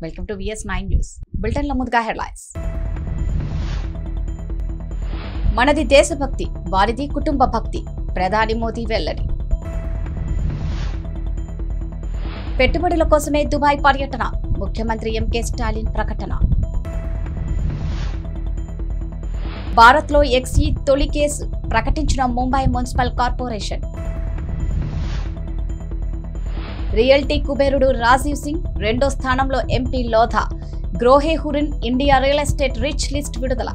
Welcome to VS nine news బులెటిన్ల ముందుగా headlines మనది దేశభక్తి వారిది కుటుంబ భక్తి ప్రధాని మోదీ వెల్లడి పెట్టుబడుల కోసమే దుబాయ్ పర్యటన ముఖ్యమంత్రి ఎంకే స్టాలిన్ ప్రకటన భారత్లో ఎక్సీ తొలి కేసు ప్రకటించిన ముంబై మున్సిపల్ కార్పొరేషన్ రియల్టీ కుబేరుడు రాజీవ్ సింగ్ రెండో స్థానంలో MP Lodha Grohe Hurun India real estate rich list విడుదల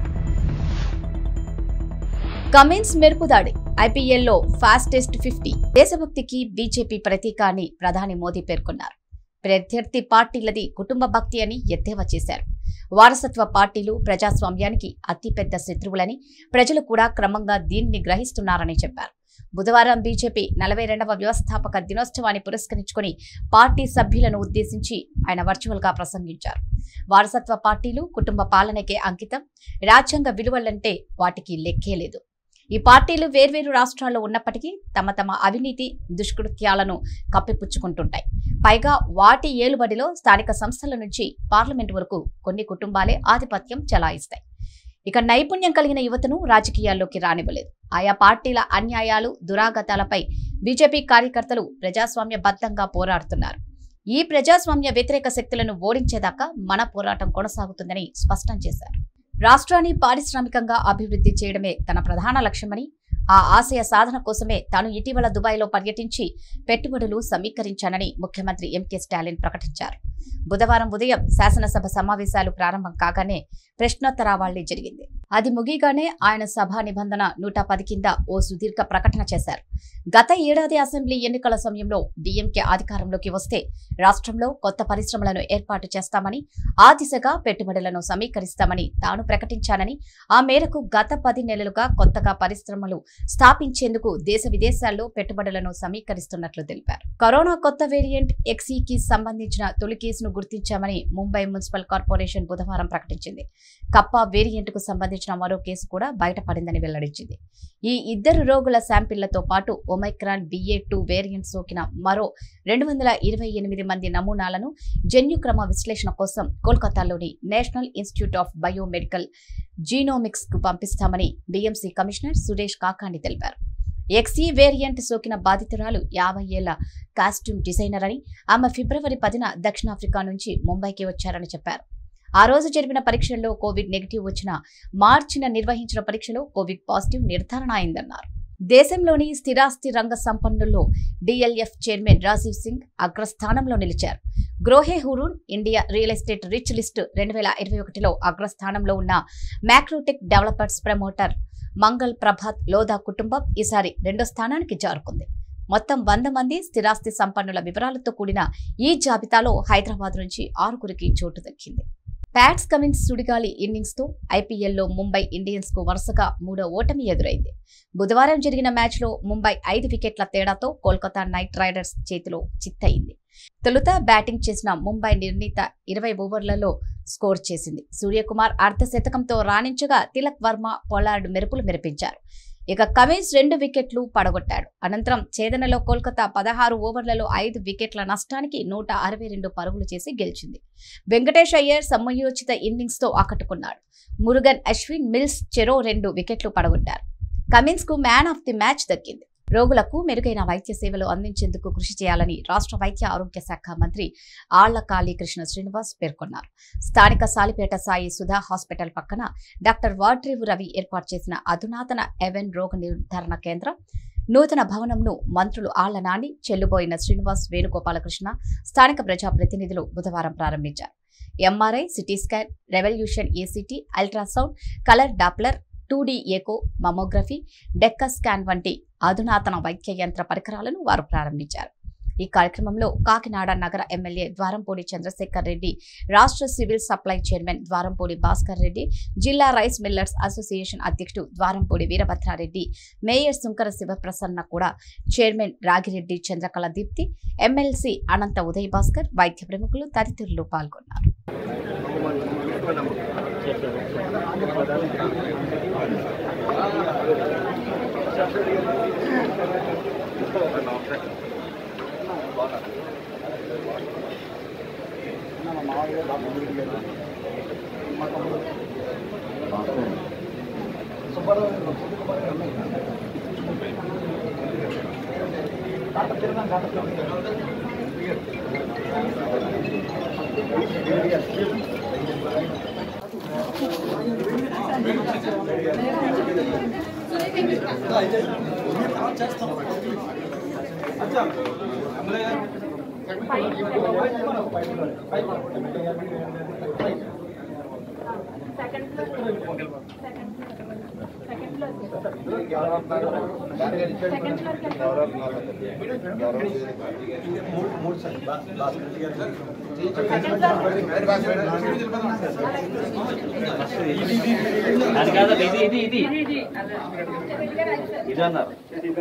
కమిన్స్ మెరుపుదాడి ఐపీఎల్లో ఫాస్టెస్ట్ ఫిఫ్టీ దేశభక్తికి బీజేపీ ప్రతీక అని ప్రధాని మోదీ పేర్కొన్నారు ప్రత్యర్థి పార్టీలది కుటుంబ భక్తి అని ఎద్దేవా చేశారు వారసత్వ పార్టీలు ప్రజాస్వామ్యానికి అతిపెద్ద శత్రువులని ప్రజలు కూడా క్రమంగా దీన్ని గ్రహిస్తున్నారని చెప్పారు బుధవారం బీజేపీ నలభై రెండవ వ్యవస్థాపక దినోత్సవాన్ని పురస్కరించుకుని పార్టీ సభ్యులను ఉద్దేశించి ఆయన వర్చువల్ గా ప్రసంగించారు వారసత్వ పార్టీలు కుటుంబ పాలనకే అంకితం రాజ్యాంగ విలువలంటే వాటికి లెక్కే లేదు ఈ పార్టీలు వేర్వేరు రాష్ట్రాల్లో ఉన్నప్పటికీ తమ తమ అవినీతి దుష్కృత్యాలను కప్పిపుచ్చుకుంటుంటాయి పైగా వాటి ఏలుబడిలో స్థానిక సంస్థల నుంచి పార్లమెంట్ వరకు కొన్ని కుటుంబాలే ఆధిపత్యం చెలాయిస్తాయి ఇక నైపుణ్యం కలిగిన యువతను రాజకీయాల్లోకి రానివ్వలేదు ఆయా పార్టీల అన్యాయాలు దురాగతాలపై బీజేపీ కార్యకర్తలు ప్రజాస్వామ్యబద్ధంగా పోరాడుతున్నారు ఈ ప్రజాస్వామ్య వ్యతిరేక శక్తులను ఓడించేదాకా మన పోరాటం కొనసాగుతుందని స్పష్టం చేశారు రాష్ట్రాన్ని పారిశ్రామికంగా అభివృద్ధి చేయడమే తన ప్రధాన లక్ష్యమని ఆ ఆశయ సాధన కోసమే తాను ఇటీవల దుబాయ్లో పర్యటించి పెట్టుబడులు సమీకరించానని ముఖ్యమంత్రి ఎంకే స్టాలిన్ ప్రకటించారు బుధవారం ఉదయం శాసనసభ సమావేశాలు ప్రారంభం కాగానే ప్రశ్నోత్తరావళి జరిగింది అది ముగియగానే ఆయన సభా నిబంధన నూట పది కింద ఓ సుదీర్ఘ ప్రకటన చేశారు గత ఏడాది అసెంబ్లీ ఎన్నికల సమయంలో డీఎంకే అధికారంలోకి వస్తే రాష్ట్రంలో కొత్త పరిశ్రమలను ఏర్పాటు చేస్తామని ఆ దిశగా పెట్టుబడులను సమీకరిస్తామని తాను ప్రకటించానని ఆ మేరకు గత పది నెలలుగా కొత్తగా పరిశ్రమలు స్థాపించేందుకు దేశ విదేశాల్లో పెట్టుబడులను సమీకరిస్తున్నట్లు తెలిపారు కరోనా కొత్త వేరియంట్ ఎక్సీకి సంబంధించిన తొలి కేసును గుర్తించామని ముంబై మున్సిపల్ కార్పొరేషన్ బుధవారం ప్రకటించింది కప్పా వేరియంట్ కు సంబంధించిన మరో కేసు కూడా బయటపడిందని వెల్లడించింది ఈ ఇద్దరు రోగుల శాంపిళ్లతో పాటు ఒమైక్రాన్ బిఏ టూ వేరియంట్ సోకిన మరో రెండు వందల ఇరవై ఎనిమిది మంది నమూనాలను జన్యుక్రమ విశ్లేషణ కోసం కోల్కతాలోని national institute of biomedical genomics కు పంపిస్తామని బీఎంసీ కమిషనర్ సురేష్ కాకాండి తెలిపారు ఎక్సీ వేరియంట్ సోకిన బాధితురాలు యాభై ఏళ్ల కాస్ట్యూమ్ డిజైనర్ అని ఆమె ఫిబ్రవరి పదిన దక్షిణాఫ్రికా నుంచి ముంబైకి వచ్చారని చెప్పారు ఆ రోజు జరిపిన పరీక్షల్లో కోవిడ్ నెగిటివ్ వచ్చిన మార్చిన నిర్వహించిన పరీక్షలో కోవిడ్ పాజిటివ్ నిర్ధారణ అయిందన్నారు దేశంలోని స్థిరాస్తి రంగ సంపన్నుల్లో డిఎల్ఎఫ్ చైర్మన్ రాజీవ్ సింగ్ అగ్రస్థానంలో నిలిచారు Grohe Hurun India real estate rich list రెండు వేల ఇరవై ఒకటిలో అగ్రస్థానంలో ఉన్న Macrotech developers promoter Mangal Prabhat Lodha కుటుంబం ఈసారి రెండో స్థానానికి జారుకుంది మొత్తం వంద మంది స్థిరాస్తి సంపన్నుల వివరాలతో కూడిన ఈ జాబితాలో హైదరాబాద్ నుంచి ఆరుగురికి చోటు దక్కింది ప్యాట్స్ కమిన్స్ సుడిగాలి ఇన్నింగ్స్ తో ఐపీఎల్లో ముంబై ఇండియన్స్ కు వరుసగా మూడో ఓటమి ఎదురైంది బుధవారం జరిగిన మ్యాచ్ లో ముంబై ఐదు వికెట్ల తేడాతో కోల్కతా నైట్ రైడర్స్ చేతిలో చిత్తయింది తొలుత బ్యాటింగ్ చేసిన ముంబై నిర్ణీత ఇరవై ఓవర్లలో స్కోర్ చేసింది సూర్యకుమార్ అర్ధ శతకంతో రాణించగా తిలక్ వర్మ పొలార్డ్ మెరుపులు మెరిపించారు ఇక కమిన్స్ రెండు వికెట్లు పడగొట్టాడు అనంతరం ఛేదనలో కోల్కతా పదహారు ఓవర్లలో ఐదు వికెట్ల నష్టానికి నూట అరవై రెండు పరుగులు చేసి గెలిచింది వెంకటేష్ అయ్యర్ సమయోచిత ఇన్నింగ్స్ తో ఆకట్టుకున్నాడు మురుగన్ అశ్విన్ మిల్స్ చెరో రెండు వికెట్లు పడగొట్టారు కమిన్స్ కు మ్యాన్ ఆఫ్ ది మ్యాచ్ దక్కింది రోగులకు మెరుగైన వైద్య సేవలు అందించేందుకు కృషి చేయాలని రాష్ట్ర వైద్య ఆరోగ్య శాఖ మంత్రి ఆళ్ల కాళీకృష్ణ శ్రీనివాస్ పేర్కొన్నారు స్థానిక సాలిపేట సాయి సుధా హాస్పిటల్ పక్కన డాక్టర్ వాడ్రేవు రవి ఏర్పాటు చేసిన అధునాతన ఎవెన్ రోగ నిర్ధారణ కేంద్రం నూతన భవనంను మంత్రులు ఆళ్ల నాని చెల్లుబోయిన శ్రీనివాస్ వేణుగోపాలకృష్ణ స్థానిక ప్రజాప్రతినిధులు బుధవారం ప్రారంభించారు MRI CT scan revolution ACT ultrasound colour Doppler two D echo mammography డెక్క scan వంటి అధునాతన వైద్య యంత్ర పరికరాలను వారు ప్రారంభించారు ఈ కార్యక్రమంలో కాకినాడ నగర ఎమ్మెల్యే ద్వారంపూడి చంద్రశేఖర్ రెడ్డి రాష్ట్ర civil supply chairman Dwarampudi Bhaskar Reddy జిల్లా రైస్ మిల్లర్స్ అసోసియేషన్ అధ్యక్షుడు ద్వారంపూడి వీరభద్రారెడ్డి మేయర్ శుంకర శివప్రసన్న కూడా చైర్మన్ రాగిరెడ్డి చంద్రకళ దీప్తి ఎమ్మెల్సీ అనంత ఉదయ్ భాస్కర్ వైద్య ప్రముఖులు తదితరులు పాల్గొన్నారు మా మామయ్య గారు డాక్టర్ రెడ్డి గారు మా తమ్ముడు సుబ్బారావు గారు, సుబ్బకుమార్ గారు అన్నయ్య. కాట తిరునాం, కాట తిరునాం. అది కాదు ఇది ఇది ఇది ఇది అన్నారు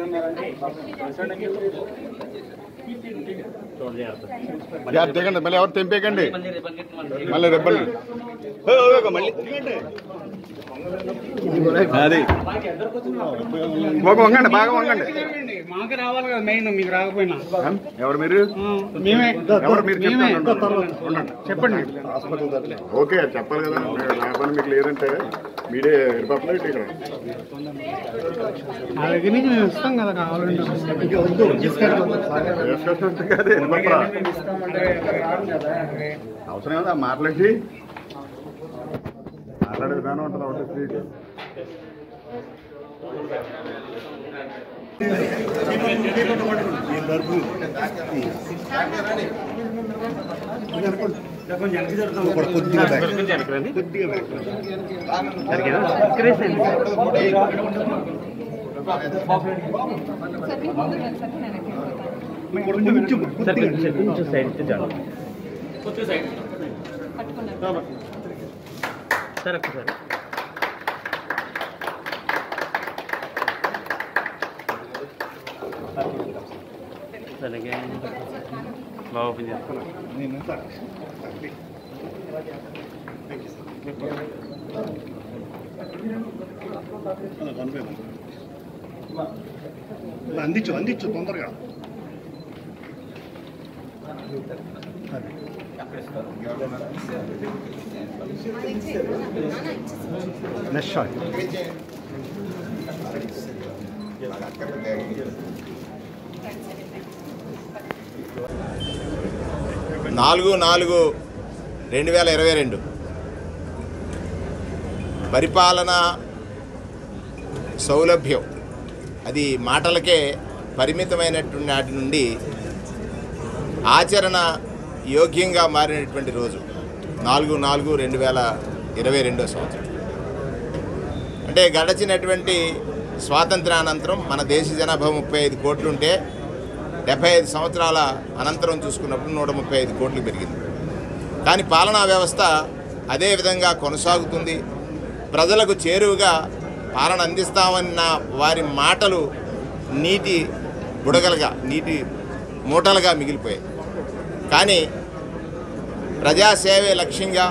జాగ్రత్త దిగండి మళ్ళీ ఎవరు తెంపేయకండి మళ్ళీ రేపు అంగటి మళ్ళీ మళ్ళీ రెబ్బలు మళ్ళీ అది బాగా వంగండి బాగా వంగండి మాకు రావాలి కదా మెయిన్ మీకు రాకపోయినా ఎవరు మీరు మేమే ఎవరు మీరు మేమే. చెప్తాను ఉండండి. చెప్పండి ఓకే చెప్పాలి కదా నా పని మీకు లేదంటే మీరే ఎడిపోతున్నారు ఇటు ఇక్కడ మా దగ్గర నుంచి మేము ఇస్తాం కదా కావాలంటే డిస్కషన్ ఉంటుంది కదా ఎడిపోతారా అవసరం కదా మాట్లాడి మాట్లాడే విధానం ఉంటుంది ఒకటి స్ట్రీట్ కొంచెం సైడ్ చాలు సార్ ఒక్కసారి అలాగే బాగా ఓపెన్ చేస్తాను అందించు అందించు తొందరగా నెక్స్ట్ షాట్ నాలుగు నాలుగు రెండు వేల ఇరవై రెండు పరిపాలన సౌలభ్యం అది మాటలకే పరిమితమైనటువంటి నాటి నుండి ఆచరణ యోగ్యంగా మారినటువంటి రోజు నాలుగు నాలుగు రెండు వేల ఇరవై రెండో సంవత్సరం అంటే గడచినటువంటి స్వాతంత్రానంతరం మన దేశ జనాభా ముప్పై ఐదు కోట్లుంటే డెబ్బై ఐదు సంవత్సరాల అనంతరం చూసుకున్నప్పుడు నూట ముప్పై ఐదు కోట్లు పెరిగింది కానీ పాలనా వ్యవస్థ అదే విధంగా కొనసాగుతుంది ప్రజలకు చేరువుగా పాలన అందిస్తామన్న వారి మాటలు నీటి బుడగలుగా నీటి మూటలుగా మిగిలిపోయాయి కానీ ప్రజాసేవే లక్ష్యంగా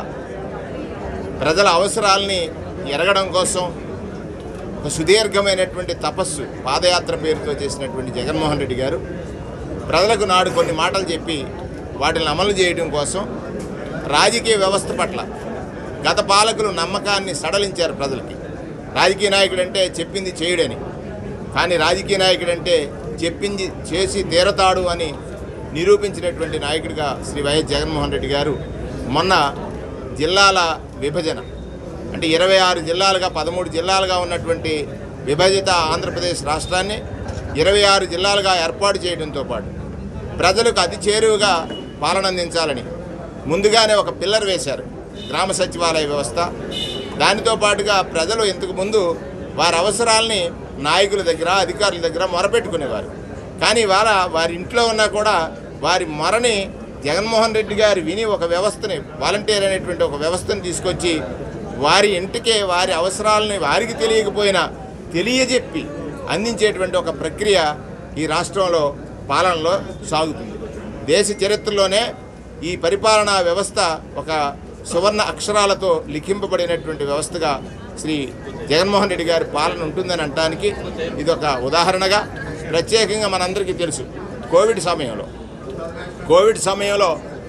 ప్రజల అవసరాలని ఎరగడం కోసం ఒక సుదీర్ఘమైనటువంటి తపస్సు పాదయాత్ర పేరుతో చేసినటువంటి జగన్మోహన్ రెడ్డి గారు ప్రజలకు నాడు కొన్ని మాటలు చెప్పి వాటిని అమలు చేయడం కోసం రాజకీయ వ్యవస్థ పట్ల గత పాలకులు నమ్మకాన్ని సడలించారు ప్రజలకి రాజకీయ నాయకుడు అంటే చెప్పింది చేయుడని కానీ రాజకీయ నాయకుడు అంటే చెప్పింది చేసి తీరతాడు అని నిరూపించినటువంటి నాయకుడిగా శ్రీ వైఎస్ జగన్మోహన్ రెడ్డి గారు మొన్న జిల్లాల విభజన అంటే ఇరవై ఆరు జిల్లాలుగా పదమూడు జిల్లాలుగా ఉన్నటువంటి విభజిత ఆంధ్రప్రదేశ్ రాష్ట్రాన్ని ఇరవై ఆరు జిల్లాలుగా ఏర్పాటు చేయడంతో పాటు ప్రజలకు అతి చేరువుగా పాలన అందించాలని ముందుగానే ఒక పిల్లర్ వేశారు గ్రామ సచివాలయ వ్యవస్థ దానితో పాటుగా ప్రజలు ఇంతకు ముందు వారి అవసరాలని నాయకుల దగ్గర అధికారుల దగ్గర మొరపెట్టుకునేవారు కానీ ఇవాళ వారి ఇంట్లో ఉన్నా కూడా వారి మొరని జగన్మోహన్ రెడ్డి గారు విని ఒక వ్యవస్థని వాలంటీర్ అనేటువంటి ఒక వ్యవస్థను తీసుకొచ్చి వారి ఇంటికే వారి అవసరాలని వారికి తెలియకపోయినా తెలియజెప్పి అందించేటువంటి ఒక ప్రక్రియ ఈ రాష్ట్రంలో పాలనలో సాగుతుంది దేశ చరిత్రలోనే ఈ పరిపాలనా వ్యవస్థ ఒక సువర్ణ అక్షరాలతో లిఖింపబడినటువంటి వ్యవస్థగా శ్రీ జగన్మోహన్ రెడ్డి గారి పాలన ఉంటుందని అనటానికి ఇది ఒక ఉదాహరణగా ప్రత్యేకంగా మనందరికీ తెలుసు కోవిడ్ సమయంలో కోవిడ్ సమయంలో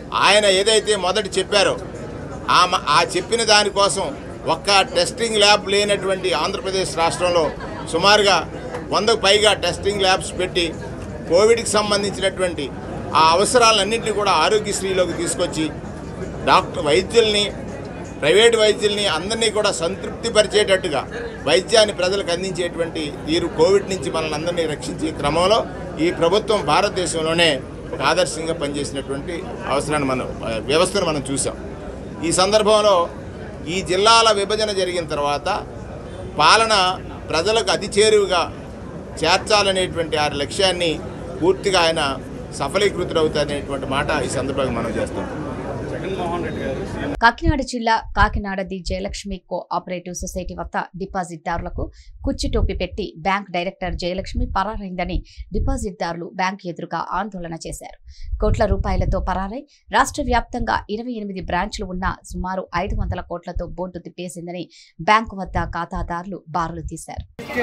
ఆయన ఏదైతే మొదటి చెప్పారో ఆ మ- ఆ చెప్పిన దానికోసం ఒక్క టెస్టింగ్ ల్యాబ్ లేనటువంటి ఆంధ్రప్రదేశ్ రాష్ట్రంలో సుమారుగా వందకు పైగా టెస్టింగ్ ల్యాబ్స్ పెట్టి కోవిడ్కి సంబంధించినటువంటి ఆ అవసరాలన్నింటినీ కూడా ఆరోగ్యశ్రీలోకి తీసుకొచ్చి డాక్టర్ వైద్యుల్ని ప్రైవేట్ వైద్యుల్ని అందరినీ కూడా సంతృప్తిపరిచేటట్టుగా వైద్యాన్ని ప్రజలకు అందించేటువంటి తీరు కోవిడ్ నుంచి మనల్ని అందరినీ రక్షించే క్రమంలో ఈ ప్రభుత్వం భారతదేశంలోనే ఒక ఆదర్శంగా పనిచేసినటువంటి అవసరాన్ని మనం ఆ, వ్యవస్థను మనం చూసాం ఈ సందర్భంలో ఈ జిల్లాల విభజన జరిగిన తర్వాత పాలన ప్రజలకు అతి చేరువుగా చేర్చాలనేటువంటి ఆ లక్ష్యాన్ని పూర్తిగా ఆయన సఫలీకృతుడవుతారనేటువంటి మాట ఈ సందర్భంగా మనం చేస్తాం జగన్మోహన్ రెడ్డి గారు సీఎం కాకినాడ జిల్లా Kakinada the Jayalakshmi co operative society వద్ద డిపాజిట్దారులకు కుర్చీ టోపీ పెట్టి బ్యాంక్ డైరెక్టర్ జయలక్ష్మి పరారైందని డిపాజిట్దారులు బ్యాంక్ ఎదురుగా ఆందోళన చేశారు కోట్ల రూపాయలతో పరారై రాష్ట్ర వ్యాప్తంగా ఇరవై ఎనిమిది బ్రాంచ్లు ఉన్న సుమారు ఐదు వందల కోట్లతో బోర్డు తిప్పేసిందని బ్యాంకు వద్ద ఖాతాదారులు బారులు తీశారు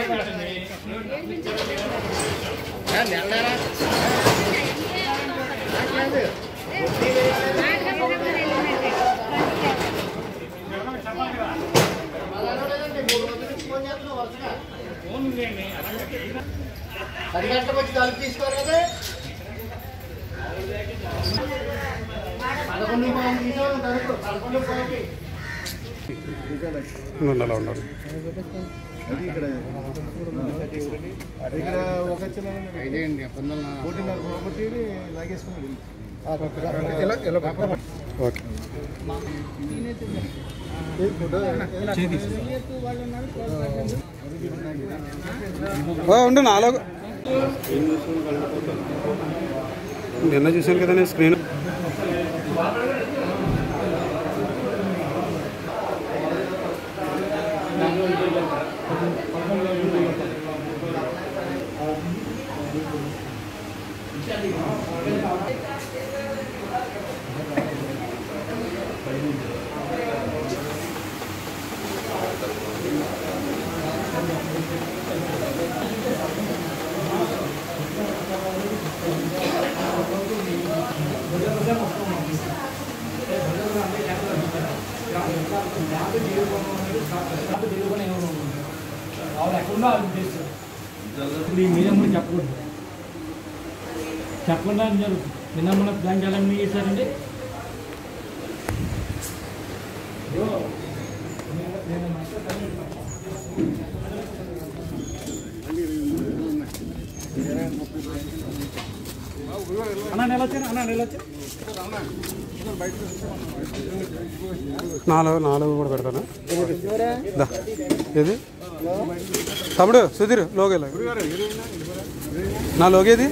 అలా ఉన్నారు ఇక్కడ ఒక చిన్న ఒకటిన్నర ప్రాపర్టీ లాగేసుకున్నాడు ఓకే ఉండు నాలో నిన్న చూశాను కదా నేను స్క్రీన్ ఇప్పుడు ఈ మీడియం కూడా చెప్పకూడదు చెప్పకుండా అని జరుగుతుంది నిన్న మన బ్యాంక్ ఎలా మీ చేశారండి అన్న నెల వచ్చాను అన్న నెల వచ్చాను నాలుగు నాలుగు కూడా పెడతానా దా ఏది తమ్ముడు సుధీర్ లోగేలా నా లోగేది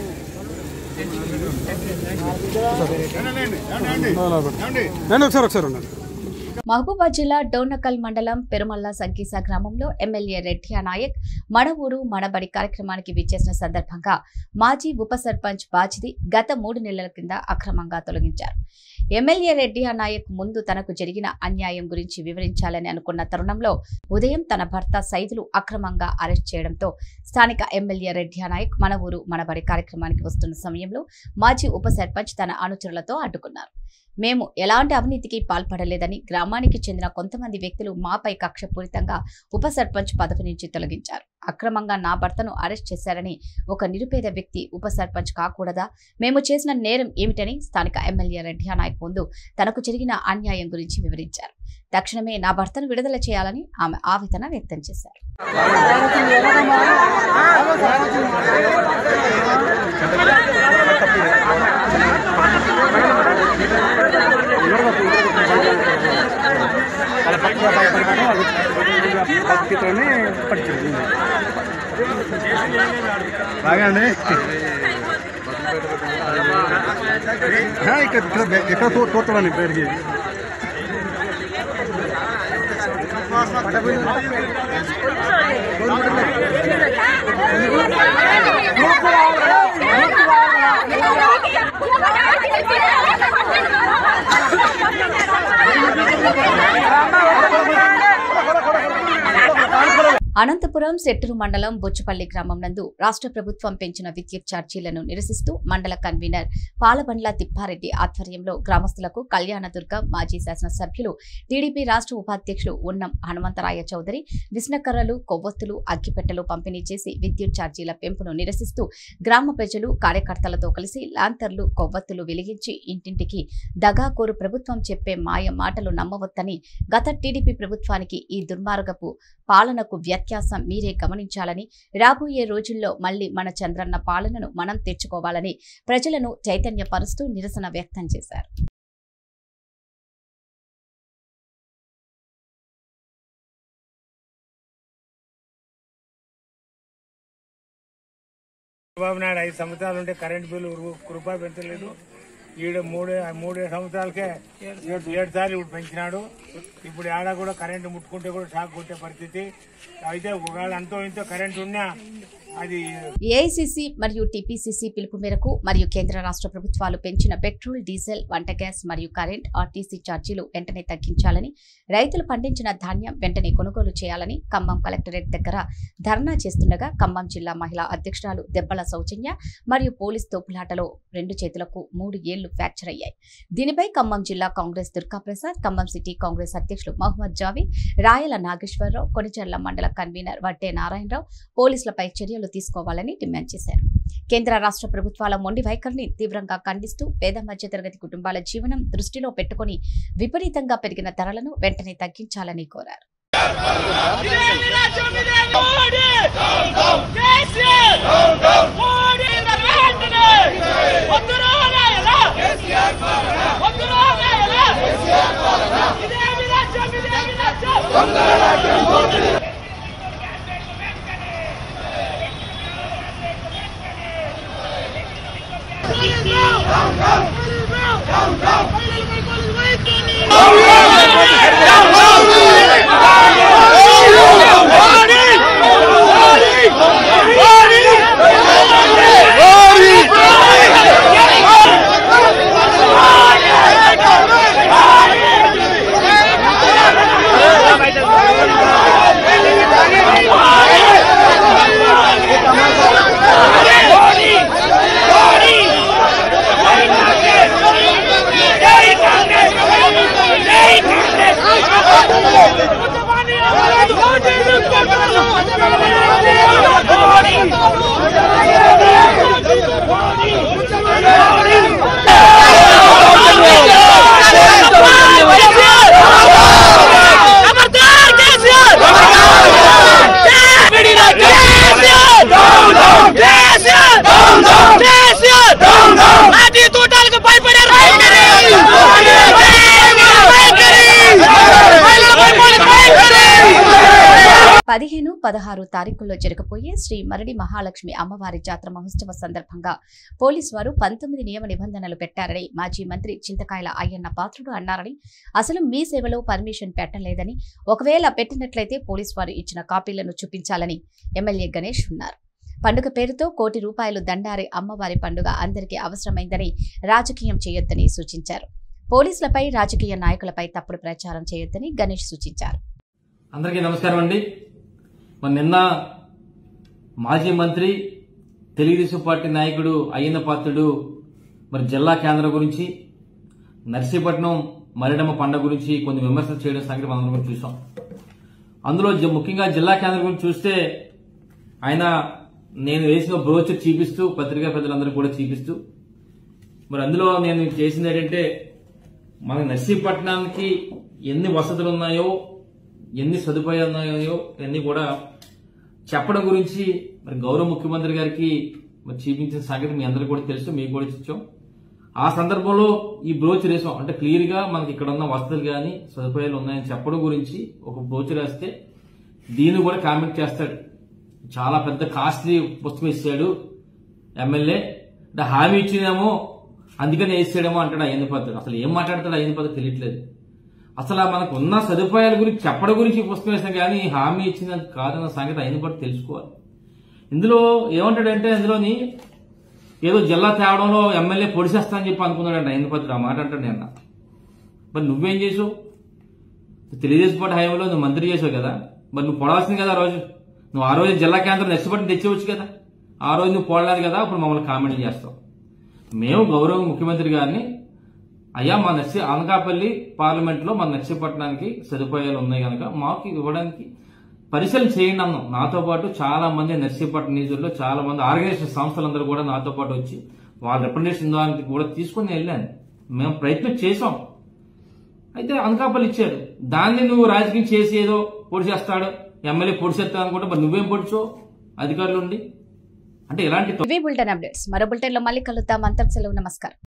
నేను ఒకసారి ఒకసారి ఉన్నాను మహబూబాద్ జిల్లా డోర్నకల్ మండలం పెరుమల్ల సంకీస గ్రామంలో ఎమ్మెల్యే రెడ్డియా నాయక్ మన ఊరు మనబడి కార్యక్రమానికి విచ్చేసిన సందర్భంగా మాజీ ఉప సర్పంచ్ బాజిది గత మూడు నెలల కింద అక్రమంగా తొలగించారు ఎమ్మెల్యే రెడ్డియా నాయక్ ముందు తనకు జరిగిన అన్యాయం గురించి వివరించాలని అనుకున్న తరుణంలో ఉదయం తన భర్త సైదులు అక్రమంగా అరెస్ట్ చేయడంతో స్థానిక ఎమ్మెల్యే రెడ్డియా నాయక్ మన ఊరు మనబడి కార్యక్రమానికి వస్తున్న సమయంలో మాజీ ఉప సర్పంచ్ తన అనుచరులతో అడ్డుకున్నారు మేము ఎలాంటి అవినీతికి పాల్పడలేదని గ్రామానికి చెందిన కొంతమంది వ్యక్తులు మాపై కక్షపూరితంగా ఉప సర్పంచ్ పదవి నుంచి తొలగించారు అక్రమంగా నా భర్తను అరెస్ట్ చేశారని ఒక నిరుపేద వ్యక్తి ఉప సర్పంచ్ కాకూడదా మేము చేసిన నేరం ఏమిటని స్థానిక ఎమ్మెల్యే రెడ్డి నాయక్ ముందు తనకు జరిగిన అన్యాయం గురించి వివరించారు తక్షణమే నా భర్తను విడుదల చేయాలని ఆమె ఆవేదన వ్యక్తం చేశారు బాగా అండి ఇక్కడ ఇక్కడ ఎక్కడ తోటలని పేరుకి అనంతపురం సెట్టూరు మండలం బొచ్చుపల్లి గ్రామం నందు రాష్ట్ర ప్రభుత్వం పెంచిన విద్యుత్ ఛార్జీలను నిరసిస్తూ మండల కన్వీనర్ పాలబండ్ల తిప్పారెడ్డి ఆధ్వర్యంలో గ్రామస్తులకు కళ్యాణదుర్గ మాజీ శాసనసభ్యులు టీడీపీ రాష్ట్ర ఉపాధ్యక్షులు ఉన్నం హనుమంతరాయ చౌదరి విస్నకర్రలు కొవ్వొత్తులు అగ్గిపెట్టెలు పంపిణీ చేసి విద్యుత్ ఛార్జీల పెంపును నిరసిస్తూ గ్రామ ప్రజలు కార్యకర్తలతో కలిసి లాంతర్లు కొవ్వొత్తులు వెలిగించి ఇంటింటికి దగాకోరు ప్రభుత్వం చెప్పే మాయ మాటలు నమ్మవద్దని గత టీడీపీ ప్రభుత్వానికి ఈ దుర్మార్గపు పాలనకు వ్యత్యాసం మీరే గమనించాలని రాబోయే రోజుల్లో మళ్లీ మన చంద్రన్న పాలనను మనం తెచ్చుకోవాలని ప్రజలను చైతన్యపరుస్తూ నిరసన వ్యక్తం చేశారు చంద్రబాబు నాయుడు ఐదు సంవత్సరాలు ఉంటే కరెంట్ బిల్లు రూ- రూపాయి పెంచలేదు ఈడ మూడే మూడే సంవత్సరాలకే ఏడు ఏడు సార్లు ఇప్పుడు పెంచినాడు ఇప్పుడు ఆడ కూడా కరెంటు ముట్టుకుంటే కూడా షాక్ కొట్టే పరిస్థితి అయితే ఒకవేళ అంతో ఇంతో కరెంట్ ఉన్నా అది ఏఐసిసి మరియు టీపీసీసీ పిలుపు మేరకు మరియు కేంద్ర రాష్ట్ర ప్రభుత్వాలు పెంచిన పెట్రోల్ డీజిల్ వంట గ్యాస్ మరియు కరెంట్ ఆర్టీసీ ఛార్జీలు వెంటనే తగ్గించాలని రైతులు పండించిన ధాన్యం వెంటనే కొనుగోలు చేయాలని ఖమ్మం కలెక్టరేట్ దగ్గర ధర్నా చేస్తుండగా ఖమ్మం జిల్లా మహిళా అధ్యక్షురాలు దెబ్బల సౌజన్య మరియు పోలీస్ తోపులాటలో రెండు చేతులకు మూడు ఏళ్లు ఫ్రాక్చర్ అయ్యాయి దీనిపై ఖమ్మం జిల్లా Congress Durgaprasad Khammam city Congress అధ్యక్షులు మహమ్మద్ జావీద్ రాయల నాగేశ్వరరావు కొనిచెర్ల మండల కన్వీనర్ వడ్డే నారాయణరావు పోలీసులపై చర్యలు తీసుకోవాలని డిమాండ్ చేశారు కేంద్ర రాష్ట్ర ప్రభుత్వాల మొండి వైఖరిని తీవ్రంగా ఖండిస్తూ పేద మధ్యతరగతి కుటుంబాల జీవనం దృష్టిలో పెట్టుకుని విపరీతంగా పెరిగిన ధరలను వెంటనే తగ్గించాలని కోరారు పదిహేను పదహారు తారీఖుల్లో జరగబోయే శ్రీ మరడి మహాలక్ష్మి అమ్మవారి జాతర మహోత్సవ సందర్భంగా పోలీసు వారు పంతొమ్మిది నియమ నిబంధనలు పెట్టారని మాజీ మంత్రి చింతకాయల అయ్యన్న పాత్రుడు అన్నారని అసలు మీ సేవలో పర్మిషన్ పెట్టలేదని ఒకవేళ పెట్టినట్లయితే పోలీసు వారు ఇచ్చిన కాపీలను చూపించాలని ఎమ్మెల్యే గణేష్ ఉన్నారు పండుగ పేరుతో కోటి రూపాయలు దండారి అమ్మవారి పండుగ అందరికీ అవసరమైందని రాజకీయం చేయొద్దని సూచించారు పోలీసులపై రాజకీయ నాయకులపై తప్పుడు ప్రచారం చేయొద్దని గణేష్ సూచించారు అందరికీ నమస్కారం అండి మరి నిన్న మాజీ మంత్రి తెలుగుదేశం పార్టీ నాయకుడు అయ్యన్న పాత్రుడు మరి జిల్లా కేంద్రం గురించి నర్సీపట్నం మరిడమ్మ పండుగ గురించి కొన్ని విమర్శలు చేయడం సంగతి మనం కూడా చూసాం అందులో జ- ముఖ్యంగా జిల్లా కేంద్రం గురించి చూస్తే ఆయన నేను వేసిన బ్రోచర్ చూపిస్తూ పత్రికా పెద్దలందరూ కూడా చూపిస్తూ మరి అందులో నేను చేసింది ఏంటంటే మన నర్సీపట్నానికి ఎన్ని వసతులు ఉన్నాయో ఎన్ని సదుపాయాలు ఉన్నాయో ఇవన్నీ కూడా చెప్పడం గురించి మరి గౌరవ ముఖ్యమంత్రి గారికి మరి చూపించిన సంగతి మీ అందరికీ కూడా తెలుసు మీకు కూడా ఇచ్చాం ఆ సందర్భంలో ఈ బ్రోచర్ వేసాం అంటే క్లియర్ గా మనకి ఇక్కడ ఉన్న వసతులు కానీ సదుపాయాలు ఉన్నాయని చెప్పడం గురించి ఒక బ్రోచర్ వేస్తే దీన్ని కూడా కామెంట్ చేస్తాడు చాలా పెద్ద కాస్ట్లీ పుస్తకం ఇచ్చాడు ఎమ్మెల్యే అంటే హామీ ఇచ్చినేమో అందుకని వేసాడేమో అంటాడు అయ్యింది పద్ధతి అసలు ఏం మాట్లాడతాడు అయ్యింది పద్ధతి తెలియట్లేదు అసలు ఆ మనకు ఉన్న సదుపాయాల గురించి చెప్పడం గురించి ఈ పుస్తకం వేసాం కానీ హామీ ఇచ్చినంత కాదన్న సంగతి అయింది పట్టు తెలుసుకోవాలి ఇందులో ఏమంటాడంటే అందులోని ఏదో జిల్లా తేవడంలో ఎమ్మెల్యే పొడిసేస్తా అని చెప్పి అనుకున్నాడంట అయింది పత్రి ఆ మాట అంటాడు నేను మరి నువ్వేం చేసావు తెలుగుదేశం పార్టీ హయాంలో నువ్వు మంత్రి చేసావు కదా మరి నువ్వు పొడవాల్సింది కదా ఆ రోజు నువ్వు ఆ రోజు జిల్లా కేంద్రం నర్సిపట్నం తెచ్చేవచ్చు కదా ఆ రోజు నువ్వు పోడలేదు కదా అప్పుడు మమ్మల్ని కామెంట్ చేస్తావు మేము గౌరవ ముఖ్యమంత్రి గారిని అయ్యా మా నర్సి అనకాపల్లి పార్లమెంట్ లో మా నర్సీపట్నానికి సదుపాయాలు ఉన్నాయి కనుక మాకు ఇవ్వడానికి పరిశీలన చేయండి అన్నాం నాతో పాటు చాలా మంది నర్సీపట్నం నిధుల్లో చాలా మంది ఆర్గనైజేషన్ సంస్థలందరూ కూడా నాతో పాటు వచ్చి వాళ్ళ రిప్రజెంటేషన్ దానికి కూడా తీసుకుని వెళ్ళాను మేము ప్రయత్నం చేసాం అయితే అనకాపల్లి ఇచ్చారు దాన్ని నువ్వు రాజకీయం చేసి ఏదో పొడి చేస్తాడు ఎమ్మెల్యే పొడి చేస్తాడు అనుకుంటే మరి నువ్వేం పొడిచో అధికారులు ఉండి అంటే ఇలాంటి ఇవి బులెటిన్ అప్డేట్స్ మరో బులెటిన్ లో మళ్ళీ కలుద్దాం అంతకు సెలవు నమస్కారం